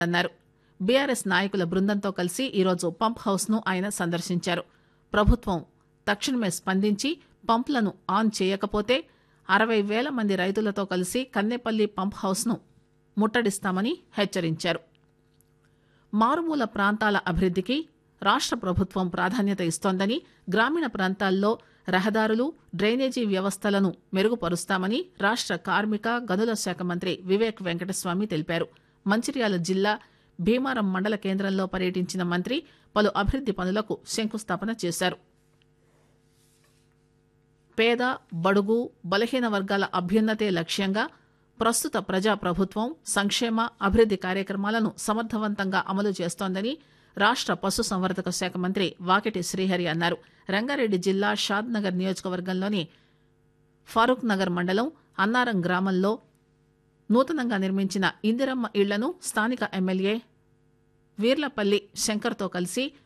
అన్నారు బీఆర్ఎస్ నాయకుల బృందంతో కలిసి ఈరోజు పంప్ హౌస్ ను ఆయన సందర్శించారు ప్రభుత్వం తక్షణమే స్పందించి పంపులను ఆన్ చేయకపోతే అరవై వేల మంది రైతులతో కలిసి కన్నెపల్లి పంప్ హౌస్ ను ముట్టడిస్తామని హెచ్చరించారు మారుమూల ప్రాంతాల అభివృద్దికి రాష్ట ప్రభుత్వం ప్రాధాన్యత ఇస్తోందని గ్రామీణ ప్రాంతాల్లో రహదారులు డ్రైనేజీ వ్యవస్థలను మెరుగుపరుస్తామని రాష్ట కార్మిక గనుల శాఖ మంత్రి వివేక్ వెంకటస్వామి తెలిపారు మంచిర్యాల జిల్లా భీమారం మండల కేంద్రంలో పర్యటించిన మంత్రి పలు అభివృద్ది పనులకు శంకుస్థాపన చేశారు పేద బడుగు బలహీన వర్గాల అభ్యున్నతే లక్ష్యంగా ప్రస్తుత ప్రజా ప్రభుత్వం సంక్షేమ అభివృద్ది కార్యక్రమాలను సమర్థవంతంగా అమలు చేస్తోందని రాష్ట పశుసంవర్ధక శాఖ మంత్రి వాకిటి శ్రీహరి అన్నారు రంగారెడ్డి జిల్లా షాద్ నగర్ నియోజకవర్గంలోని ఫారూక్ నగర్ మండలం అన్నారం గ్రామంలో నూతనంగా నిర్మించిన ఇందిరమ్మ ఇళ్లను స్థానిక ఎమ్మెల్యే వీర్లపల్లి శంకర్తో కలిసి